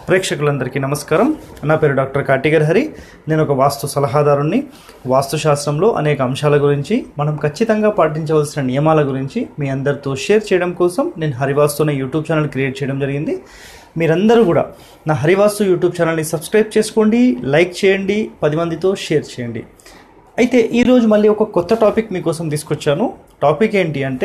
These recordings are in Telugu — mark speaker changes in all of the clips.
Speaker 1: ప్రేక్షకులందరికీ నమస్కారం నా పేరు డాక్టర్ కాటిగర్ హరి నేను ఒక వాస్తు సలహాదారుణ్ణి వాస్తుశాస్త్రంలో అనేక అంశాల గురించి మనం ఖచ్చితంగా పాటించవలసిన నియమాల గురించి మీ అందరితో షేర్ చేయడం కోసం నేను హరివాస్తు అనే యూట్యూబ్ ఛానల్ క్రియేట్ చేయడం జరిగింది మీరందరూ కూడా నా హరివాస్తు యూట్యూబ్ ఛానల్ని సబ్స్క్రైబ్ చేసుకోండి లైక్ చేయండి పది మందితో షేర్ చేయండి అయితే ఈరోజు మళ్ళీ ఒక కొత్త టాపిక్ మీకోసం తీసుకొచ్చాను టాపిక్ ఏంటి అంటే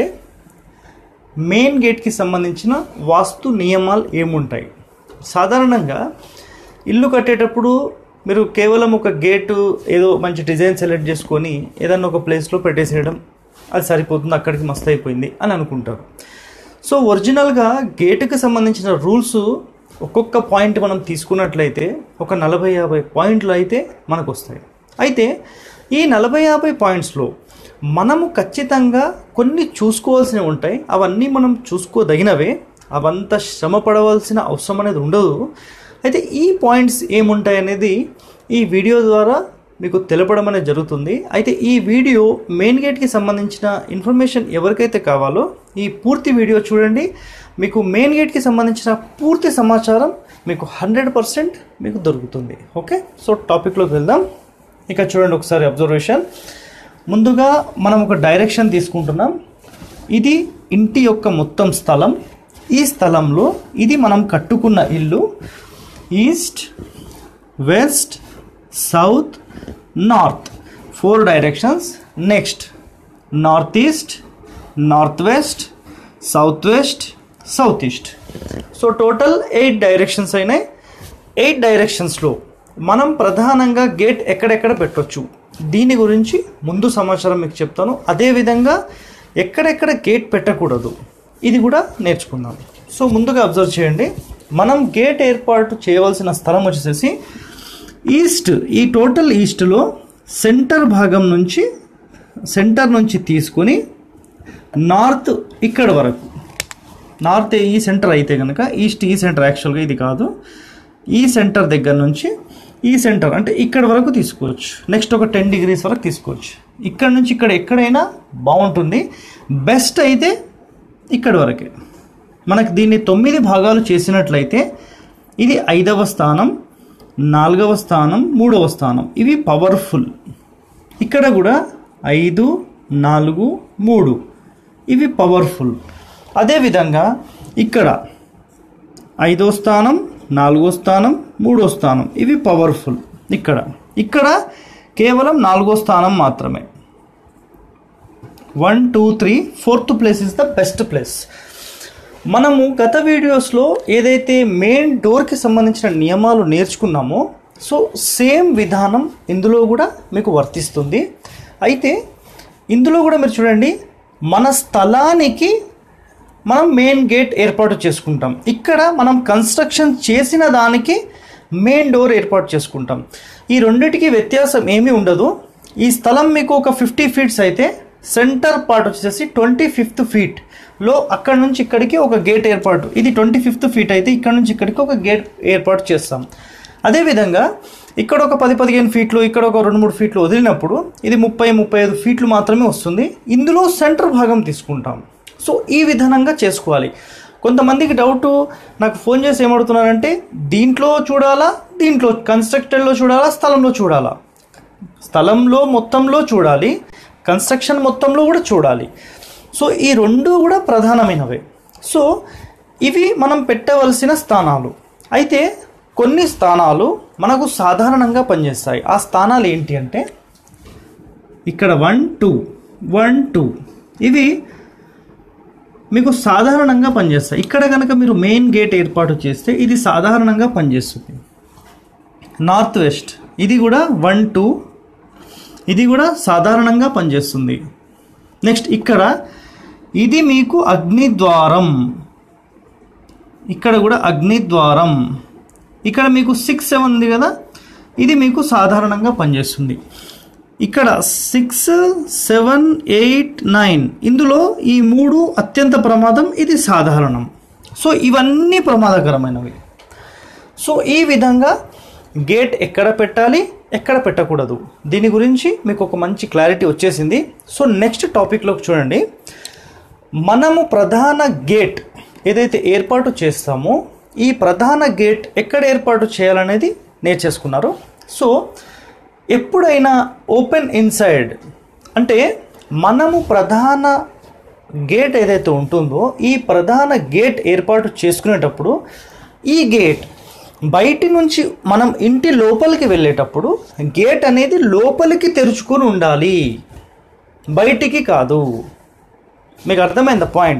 Speaker 1: మెయిన్ గేట్కి సంబంధించిన వాస్తు నియమాలు ఏముంటాయి సాధారణంగా ఇల్లు కట్టేటప్పుడు మీరు కేవలం ఒక గేటు ఏదో మంచి డిజైన్ సెలెక్ట్ చేసుకొని ఏదన్నా ఒక ప్లేస్లో పెట్టేసేయడం అది సరిపోతుంది అక్కడికి మస్తు అయిపోయింది అని అనుకుంటారు సో ఒరిజినల్గా గేటుకి సంబంధించిన రూల్స్ ఒక్కొక్క పాయింట్ మనం తీసుకున్నట్లయితే ఒక నలభై యాభై పాయింట్లు అయితే మనకు వస్తాయి అయితే ఈ నలభై యాభై పాయింట్స్లో మనము ఖచ్చితంగా కొన్ని చూసుకోవాల్సినవి ఉంటాయి అవన్నీ మనం చూసుకోదగినవే అవంత శ్రమ పడవలసిన అవసరం అనేది ఉండదు అయితే ఈ పాయింట్స్ ఏముంటాయి అనేది ఈ వీడియో ద్వారా మీకు తెలపడం అనేది జరుగుతుంది అయితే ఈ వీడియో మెయిన్ గేట్కి సంబంధించిన ఇన్ఫర్మేషన్ ఎవరికైతే కావాలో ఈ పూర్తి వీడియో చూడండి మీకు మెయిన్ గేట్కి సంబంధించిన పూర్తి సమాచారం మీకు హండ్రెడ్ పర్సెంట్ మీకు దొరుకుతుంది ఓకే సో టాపిక్లోకి వెళ్దాం ఇక చూడండి ఒకసారి అబ్జర్వేషన్ ముందుగా మనం ఒక డైరెక్షన్ తీసుకుంటున్నాం ఇది ఇంటి యొక్క మొత్తం స్థలం ఈ స్థలంలో ఇది మనం కట్టుకున్న ఇల్లు east west south north four directions next north east north west south west south east so total eight directions అయినాయి ఎయిట్ డైరెక్షన్స్లో మనం ప్రధానంగా గేట్ ఎక్కడెక్కడ పెట్టొచ్చు దీని గురించి ముందు సమాచారం మీకు చెప్తాను అదేవిధంగా ఎక్కడెక్కడ గేట్ పెట్టకూడదు ఇది కూడా నేర్చుకుందాం సో ముందుగా అబ్జర్వ్ చేయండి మనం గేట్ ఏర్పాటు చేయవలసిన స్థలం వచ్చేసేసి ఈస్ట్ ఈ టోటల్ ఈస్ట్లో సెంటర్ భాగం నుంచి సెంటర్ నుంచి తీసుకొని నార్త్ ఇక్కడ వరకు నార్త్ ఈ సెంటర్ అయితే కనుక ఈస్ట్ ఈ సెంటర్ యాక్చువల్గా ఇది కాదు ఈ సెంటర్ దగ్గర నుంచి ఈ సెంటర్ అంటే ఇక్కడ వరకు తీసుకోవచ్చు నెక్స్ట్ ఒక టెన్ డిగ్రీస్ వరకు తీసుకోవచ్చు ఇక్కడ నుంచి ఇక్కడ ఎక్కడైనా బాగుంటుంది బెస్ట్ అయితే ఇక్కడి వరకే మనకు దీన్ని తొమ్మిది భాగాలు చేసినట్లయితే ఇది ఐదవ స్థానం నాలుగవ స్థానం మూడవ స్థానం ఇవి పవర్ఫుల్ ఇక్కడ కూడా ఐదు నాలుగు మూడు ఇవి పవర్ఫుల్ అదేవిధంగా ఇక్కడ ఐదో స్థానం నాలుగో స్థానం మూడో స్థానం ఇవి పవర్ఫుల్ ఇక్కడ ఇక్కడ కేవలం నాలుగో స్థానం మాత్రమే one two three fourth place is the best place మనము గత వీడియోస్లో ఏదైతే మెయిన్ డోర్కి సంబంధించిన నియమాలు నేర్చుకున్నామో సో సేమ్ విధానం ఇందులో కూడా మీకు వర్తిస్తుంది అయితే ఇందులో కూడా మీరు చూడండి మన స్థలానికి మనం మెయిన్ గేట్ ఏర్పాటు చేసుకుంటాం ఇక్కడ మనం కన్స్ట్రక్షన్ చేసిన దానికి మెయిన్ డోర్ ఏర్పాటు చేసుకుంటాం ఈ రెండింటికి వ్యత్యాసం ఏమీ ఉండదు ఈ స్థలం మీకు ఒక ఫిఫ్టీ ఫీట్స్ అయితే సెంటర్ పార్ట్ వచ్చేసి ట్వంటీ ఫిఫ్త్ ఫీట్ లో అక్కడ నుంచి ఇక్కడికి ఒక గేట్ ఏర్పాటు ఇది ట్వంటీ ఫిఫ్త్ ఫీట్ అయితే ఇక్కడ నుంచి ఇక్కడికి ఒక గేట్ ఏర్పాటు చేస్తాం అదేవిధంగా ఇక్కడ ఒక పది పదిహేను ఫీట్లు ఇక్కడ ఒక రెండు మూడు ఫీట్లు వదిలినప్పుడు ఇది ముప్పై ముప్పై ఐదు ఫీట్లు మాత్రమే వస్తుంది ఇందులో సెంటర్ భాగం తీసుకుంటాం సో ఈ విధానంగా చేసుకోవాలి కొంతమందికి డౌట్ నాకు ఫోన్ చేసి ఏమడుతున్నారంటే దీంట్లో చూడాలా దీంట్లో కన్స్ట్రక్టెడ్లో చూడాలా స్థలంలో చూడాలా స్థలంలో మొత్తంలో చూడాలి కన్స్ట్రక్షన్ మొత్తంలో కూడా చూడాలి సో ఈ రెండు కూడా ప్రధానమైనవే సో ఇవి మనం పెట్టవలసిన స్థానాలు అయితే కొన్ని స్థానాలు మనకు సాధారణంగా పనిచేస్తాయి ఆ స్థానాలు ఏంటి అంటే ఇక్కడ వన్ టూ వన్ టూ ఇవి మీకు సాధారణంగా పనిచేస్తాయి ఇక్కడ కనుక మీరు మెయిన్ గేట్ ఏర్పాటు చేస్తే ఇది సాధారణంగా పనిచేస్తుంది నార్త్ వెస్ట్ ఇది కూడా వన్ టూ ఇది కూడా సాధారణంగా పనిచేస్తుంది నెక్స్ట్ ఇక్కడ ఇది మీకు అగ్నిద్వారం ఇక్కడ కూడా అగ్నిద్వారం ఇక్కడ మీకు సిక్స్ సెవెన్ ఉంది కదా ఇది మీకు సాధారణంగా పనిచేస్తుంది ఇక్కడ సిక్స్ సెవెన్ ఎయిట్ నైన్ ఇందులో ఈ మూడు అత్యంత ప్రమాదం ఇది సాధారణం సో ఇవన్నీ ప్రమాదకరమైనవి సో ఈ విధంగా గేట్ ఎక్కడ పెట్టాలి ఎక్కడ పెట్టకూడదు దీని గురించి మీకు ఒక మంచి క్లారిటీ వచ్చేసింది సో నెక్స్ట్ టాపిక్లోకి చూడండి మనము ప్రధాన గేట్ ఏదైతే ఏర్పాటు చేస్తామో ఈ ప్రధాన గేట్ ఎక్కడ ఏర్పాటు చేయాలనేది నేర్చేసుకున్నారు సో ఎప్పుడైనా ఓపెన్ ఇన్సైడ్ అంటే మనము ప్రధాన గేట్ ఏదైతే ఉంటుందో ఈ ప్రధాన గేట్ ఏర్పాటు చేసుకునేటప్పుడు ఈ గేట్ బయటి నుంచి మనం ఇంటి లోపలికి వెళ్ళేటప్పుడు గేట్ అనేది లోపలికి తెరుచుకొని ఉండాలి బయటికి కాదు మీకు అర్థమైంది పాయింట్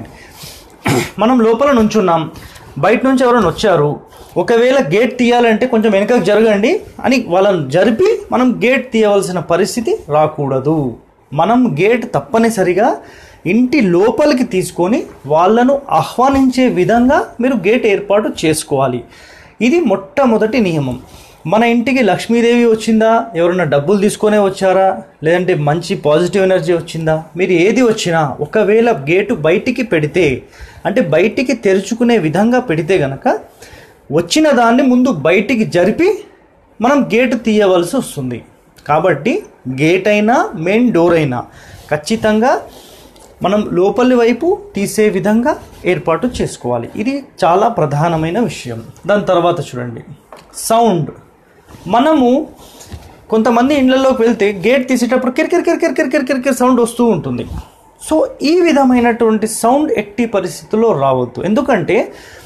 Speaker 1: మనం లోపల నుంచున్నాం బయట నుంచి ఎవరైనా వచ్చారు ఒకవేళ గేట్ తీయాలంటే కొంచెం వెనకకు జరగండి అని వాళ్ళని జరిపి మనం గేట్ తీయవలసిన పరిస్థితి రాకూడదు మనం గేట్ తప్పనిసరిగా ఇంటి లోపలికి తీసుకొని వాళ్ళను ఆహ్వానించే విధంగా మీరు గేట్ ఏర్పాటు చేసుకోవాలి ఇది మొట్టమొదటి నియమం మన ఇంటికి లక్ష్మీదేవి వచ్చిందా ఎవరైనా డబ్బులు తీసుకొనే వచ్చారా లేదంటే మంచి పాజిటివ్ ఎనర్జీ వచ్చిందా మీరు ఏది వచ్చినా ఒకవేళ గేటు బయటికి పెడితే అంటే బయటికి తెరుచుకునే విధంగా పెడితే గనక వచ్చిన దాన్ని ముందు బయటికి జరిపి మనం గేటు తీయవలసి వస్తుంది కాబట్టి గేట్ అయినా మెయిన్ డోర్ అయినా ఖచ్చితంగా మనం లోపలి వైపు తీసే విధంగా ఏర్పాటు చేసుకోవాలి ఇది చాలా ప్రధానమైన విషయం దాని తర్వాత చూడండి సౌండ్ మనము కొంతమంది ఇళ్ళలోకి వెళ్తే గేట్ తీసేటప్పుడు కిరికిరి కిరికిరి కిరికిరి కిరికిరి సౌండ్ వస్తూ ఉంటుంది సో ఈ విధమైనటువంటి సౌండ్ ఎట్టి పరిస్థితుల్లో రావద్దు ఎందుకంటే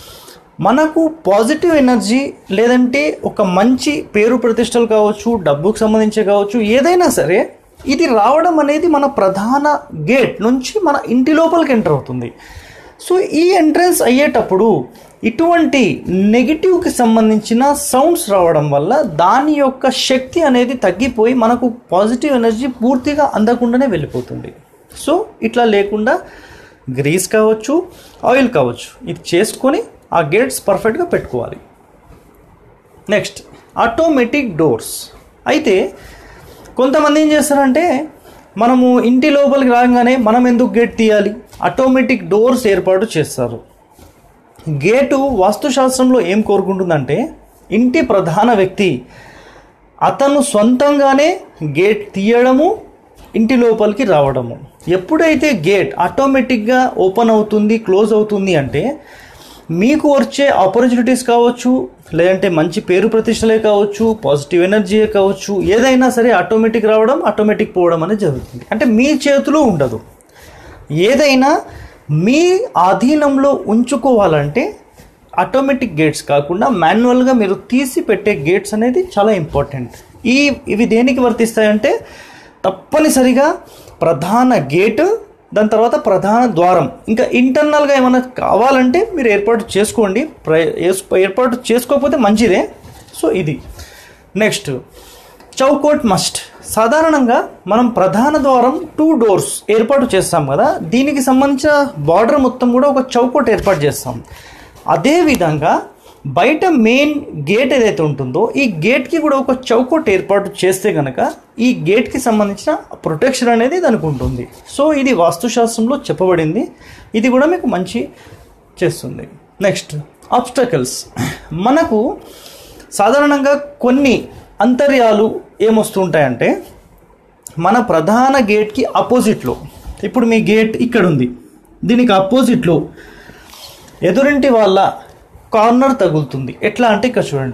Speaker 1: మనకు పాజిటివ్ ఎనర్జీ లేదంటే ఒక మంచి పేరు ప్రతిష్టలు కావచ్చు డబ్బుకు సంబంధించి కావచ్చు ఏదైనా సరే ఇది రావడం అనేది మన ప్రధాన గేట్ నుంచి మన ఇంటి లోపలికి ఎంటర్ అవుతుంది సో ఈ ఎంట్రన్స్ అయ్యేటప్పుడు ఇటువంటి నెగిటివ్కి సంబంధించిన సౌండ్స్ రావడం వల్ల దాని యొక్క శక్తి అనేది తగ్గిపోయి మనకు పాజిటివ్ ఎనర్జీ పూర్తిగా అందకుండానే వెళ్ళిపోతుంది సో ఇట్లా లేకుండా గ్రీస్ కావచ్చు ఆయిల్ కావచ్చు ఇది చేసుకొని ఆ గేట్స్ పర్ఫెక్ట్గా పెట్టుకోవాలి నెక్స్ట్ ఆటోమేటిక్ డోర్స్ అయితే కొంతమంది ఏం చేస్తారంటే మనము ఇంటి లోపలికి రాగానే మనం ఎందుకు గేట్ తీయాలి ఆటోమేటిక్ డోర్స్ ఏర్పాటు చేస్తారు గేటు వాస్తుశాస్త్రంలో ఏం కోరుకుంటుందంటే ఇంటి ప్రధాన వ్యక్తి అతను సొంతంగానే గేట్ తీయడము ఇంటి లోపలికి రావడము ఎప్పుడైతే గేట్ ఆటోమేటిక్గా ఓపెన్ అవుతుంది క్లోజ్ అవుతుంది అంటే మీకు వచ్చే ఆపర్చునిటీస్ కావచ్చు లేదంటే మంచి పేరు ప్రతిష్టలే కావచ్చు పాజిటివ్ ఎనర్జీయే కావచ్చు ఏదైనా సరే ఆటోమేటిక్ రావడం ఆటోమేటిక్ పోవడం అనేది జరుగుతుంది అంటే మీ చేతిలో ఉండదు ఏదైనా మీ ఆధీనంలో ఉంచుకోవాలంటే ఆటోమేటిక్ గేట్స్ కాకుండా మాన్యువల్గా మీరు తీసి పెట్టే గేట్స్ అనేది చాలా ఇంపార్టెంట్ ఈ ఇవి దేనికి వర్తిస్తాయంటే తప్పనిసరిగా ప్రధాన గేటు దాని తర్వాత ప్రధాన ద్వారం ఇంకా ఇంటర్నల్గా ఏమైనా కావాలంటే మీరు ఏర్పాటు చేసుకోండి ప్ర- ఏస్- ఏర్పాటు చేసుకోకపోతే మంచిదే సో ఇది నెక్స్ట్ చౌకోట్ మస్ట్ సాధారణంగా మనం ప్రధాన ద్వారం టూ డోర్స్ ఏర్పాటు చేస్తాం కదా దీనికి సంబంధించిన బార్డర్ మొత్తం కూడా ఒక చౌకోట్ ఏర్పాటు చేస్తాం అదేవిధంగా బయట మెయిన్ గేట్ ఏదైతే ఉంటుందో ఈ గేట్కి కూడా ఒక చౌకోట్ ఏర్పాటు చేస్తే కనుక ఈ గేట్కి సంబంధించిన ప్రొటెక్షన్ అనేది దానికి ఉంటుంది సో ఇది వాస్తుశాస్త్రంలో చెప్పబడింది ఇది కూడా మీకు మంచి చేస్తుంది నెక్స్ట్ ఆబ్స్టకల్స్ మనకు సాధారణంగా కొన్ని అంతర్యాలు ఏమొస్తుంటాయంటే మన ప్రధాన గేట్కి అపోజిట్లో ఇప్పుడు మీ గేట్ ఇక్కడ ఉంది దీనికి అపోజిట్లో ఎదురింటి వాళ్ళ కార్నర్ తగులుతుంది ఎట్లా అంటే ఇక్కడ చూడండి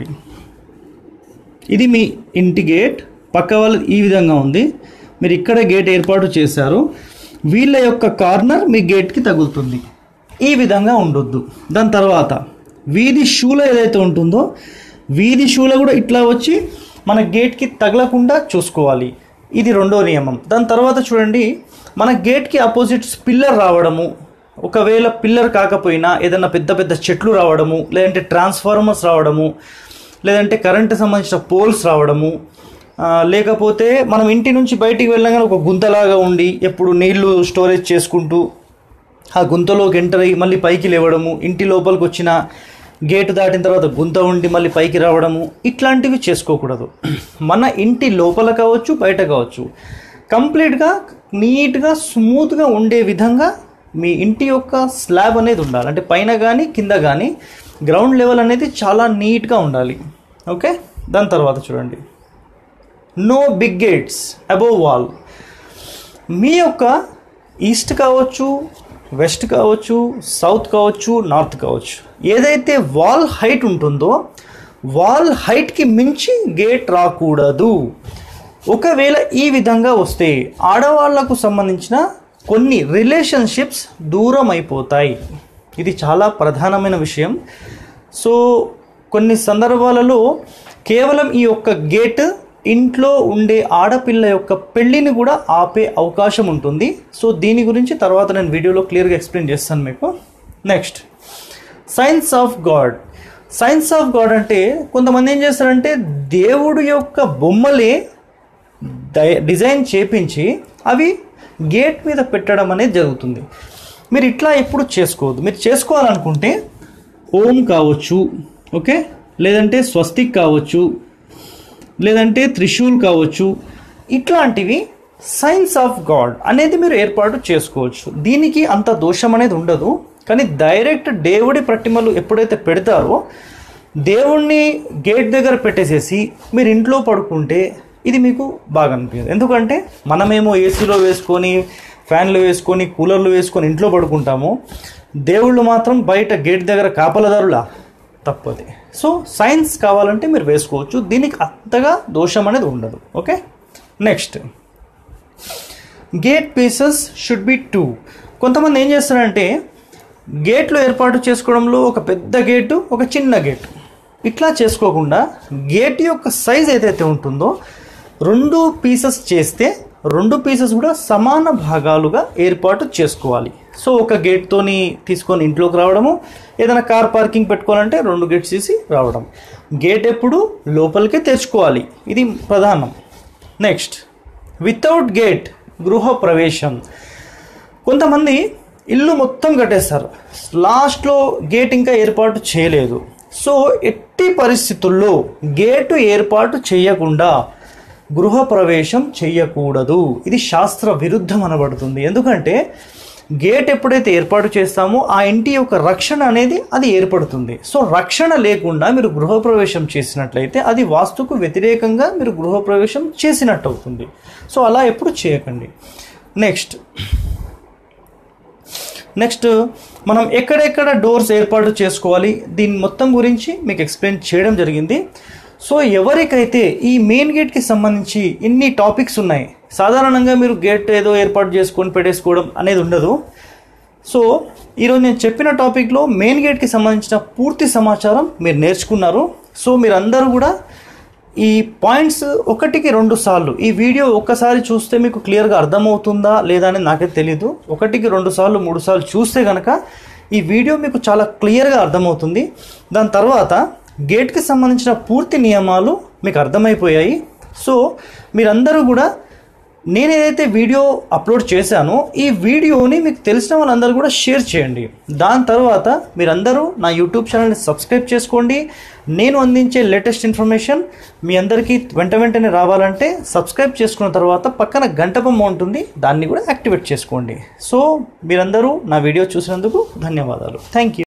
Speaker 1: ఇది మీ ఇంటి గేట్ పక్క వాళ్ళు ఈ విధంగా ఉంది మీరు ఇక్కడ గేట్ ఏర్పాటు చేశారు వీళ్ళ యొక్క కార్నర్ మీ గేట్కి తగులుతుంది ఈ విధంగా ఉండొద్దు దాని తర్వాత వీధి షూల ఏదైతే ఉంటుందో వీధి షూల కూడా ఇట్లా వచ్చి మన గేట్కి తగలకుండా చూసుకోవాలి ఇది రెండో నియమం దాని తర్వాత చూడండి మన గేట్కి అపోజిట్ పిల్లర్ రావడము ఒకవేళ పిల్లర్ కాకపోయినా ఏదైనా పెద్ద పెద్ద చెట్లు రావడము లేదంటే ట్రాన్స్ఫార్మర్స్ రావడము లేదంటే కరెంటు సంబంధించిన పోల్స్ రావడము ఆ, లేకపోతే మనం ఇంటి నుంచి బయటికి వెళ్ళగానే ఒక గుంతలాగా ఉండి ఎప్పుడు నీళ్లు స్టోరేజ్ చేసుకుంటూ ఆ గుంతలోకి ఎంటర్ అయ్యి మళ్ళీ పైకి లేవడము ఇంటి లోపలికి వచ్చిన గేటు దాటిన తర్వాత గుంత ఉండి మళ్ళీ పైకి రావడము ఇట్లాంటివి చేసుకోకూడదు మన ఇంటి లోపల కావచ్చు బయట కావచ్చు కంప్లీట్గా నీట్గా స్మూత్గా ఉండే విధంగా మీ ఇంటి యొక్క స్లాబ్ అనేది ఉండాలి అంటే పైన కానీ కింద కానీ గ్రౌండ్ లెవెల్ అనేది చాలా నీట్గా ఉండాలి ఓకే దాని తర్వాత చూడండి no big gates above wall మీ యొక్క ఈస్ట్ కావచ్చు వెస్ట్ కావచ్చు సౌత్ కావచ్చు నార్త్ కావచ్చు ఏదైతే వాల్ హైట్ ఉంటుందో వాల్ హైట్కి మించి గేట్ రాకూడదు ఒకవేళ ఈ విధంగా వస్తే ఆడవాళ్లకు సంబంధించిన కొన్ని రిలేషన్షిప్స్ దూరం అయిపోతాయి ఇది చాలా ప్రధానమైన విషయం సో కొన్ని సందర్భాలలో కేవలం ఈ యొక్క గేట్ ఇంట్లో ఉండే ఆడపిల్ల యొక్క పెళ్ళిని కూడా ఆపే అవకాశం ఉంటుంది సో దీని గురించి తర్వాత నేను వీడియోలో క్లియర్గా ఎక్స్ప్లెయిన్ చేస్తాను మీకు next signs of God signs of God అంటే కొంతమంది ఏం చేస్తారంటే దేవుడు యొక్క బొమ్మలే డై- డిజైన్ చేపించి అవి గేట్ మీద పెట్టడం అనేది జరుగుతుంది మీరు ఇట్లా ఎప్పుడు చేసుకోవద్దు మీరు చేసుకోవాలనుకుంటే ఓం కావచ్చు ఓకే లేదంటే స్వస్తిక్ కావచ్చు లేదంటే త్రిశూల్ కావచ్చు ఇట్లాంటివి సైన్స్ ఆఫ్ గాడ్ అనేది మీరు ఏర్పాటు చేసుకోవచ్చు దీనికి అంత దోషం అనేది ఉండదు కానీ డైరెక్ట్ దేవుడి ప్రతిమలు ఎప్పుడైతే పెడతారో దేవుణ్ణి గేట్ దగ్గర పెట్టేసేసి మీరు ఇంట్లో పడుకుంటే ఇది మీకు బాగా అనిపించదు ఎందుకంటే మనమేమో ఏసీలో వేసుకొని ఫ్యాన్లు వేసుకొని కూలర్లు వేసుకొని ఇంట్లో పడుకుంటాము దేవుళ్ళు మాత్రం బయట గేట్ దగ్గర కాపలదారులా తప్పది సో సైన్స్ కావాలంటే మీరు వేసుకోవచ్చు దీనికి అంతగా దోషం అనేది ఉండదు okay next gate pieces should be two కొంతమంది ఏం చేస్తారంటే గేట్లు ఏర్పాటు చేసుకోవడంలో ఒక పెద్ద గేటు ఒక చిన్న గేటు ఇట్లా చేసుకోకుండా గేట్ యొక్క సైజ్ ఏదైతే ఉంటుందో రెండు పీసెస్ చేస్తే రెండు పీసెస్ కూడా సమాన భాగాలుగా ఏర్పాటు చేసుకోవాలి సో ఒక గేట్తోని తీసుకొని ఇంట్లోకి రావడము ఏదైనా కార్ పార్కింగ్ పెట్టుకోవాలంటే రెండు గేట్స్ తీసి రావడం గేట్ ఎప్పుడు లోపలికే తెచ్చుకోవాలి ఇది ప్రధానం నెక్స్ట్ వితౌట్ గేట్ గృహ ప్రవేశం కొంతమంది ఇల్లు మొత్తం కట్టేస్తారు లాస్ట్లో గేట్ ఇంకా ఏర్పాటు చేయలేదు సో ఎట్టి పరిస్థితుల్లో గేటు ఏర్పాటు చేయకుండా గృహ ప్రవేశం చేయకూడదు ఇది శాస్త్ర విరుద్ధం అనబడుతుంది ఎందుకంటే గేట్ ఎప్పుడైతే ఏర్పాటు చేస్తామో ఆ ఇంటి యొక్క రక్షణ అనేది అది ఏర్పడుతుంది సో రక్షణ లేకుండా మీరు గృహప్రవేశం చేసినట్లయితే అది వాస్తుకు వ్యతిరేకంగా మీరు గృహప్రవేశం చేసినట్టు అవుతుంది సో అలా ఎప్పుడు చేయకండి నెక్స్ట్ నెక్స్ట్ మనం ఎక్కడెక్కడ డోర్స్ ఏర్పాటు చేసుకోవాలి దీని మొత్తం గురించి మీకు ఎక్స్ప్లెయిన్ చేయడం జరిగింది సో ఎవరికైతే ఈ మెయిన్ గేట్కి సంబంధించి ఇన్ని టాపిక్స్ ఉన్నాయి సాధారణంగా మీరు గేట్ ఏదో ఏర్పాటు చేసుకొని పెట్టేసుకోవడం అనేది ఉండదు సో ఈరోజు నేను చెప్పిన టాపిక్లో మెయిన్ గేట్కి సంబంధించిన పూర్తి సమాచారం మీరు నేర్చుకున్నారు సో మీరందరూ కూడా ఈ పాయింట్స్ ఒకటికి రెండు సార్లు ఈ వీడియో ఒక్కసారి చూస్తే మీకు క్లియర్గా అర్థమవుతుందా లేదా అని నాకే తెలియదు ఒకటికి రెండు సార్లు మూడు సార్లు చూస్తే కనుక ఈ వీడియో మీకు చాలా క్లియర్గా అర్థమవుతుంది దాని తర్వాత గేట్కి సంబంధించిన పూర్తి నియమాలు మీకు అర్థమైపోయాయి సో మీరందరూ కూడా నేను ఏదైతే వీడియో అప్లోడ్ చేశానో ఈ వీడియోని మీకు తెలిసిన వాళ్ళందరూ కూడా షేర్ చేయండి దాని తర్వాత మీరందరూ నా యూట్యూబ్ ఛానల్ని సబ్స్క్రైబ్ చేసుకోండి నేను అందించే లేటెస్ట్ ఇన్ఫర్మేషన్ మీ అందరికీ వెంట వెంటనే రావాలంటే సబ్స్క్రైబ్ చేసుకున్న తర్వాత పక్కన గంట బొమ్మ ఉంటుంది దాన్ని కూడా యాక్టివేట్ చేసుకోండి సో మీరందరూ నా వీడియో చూసినందుకు ధన్యవాదాలు థ్యాంక్ యూ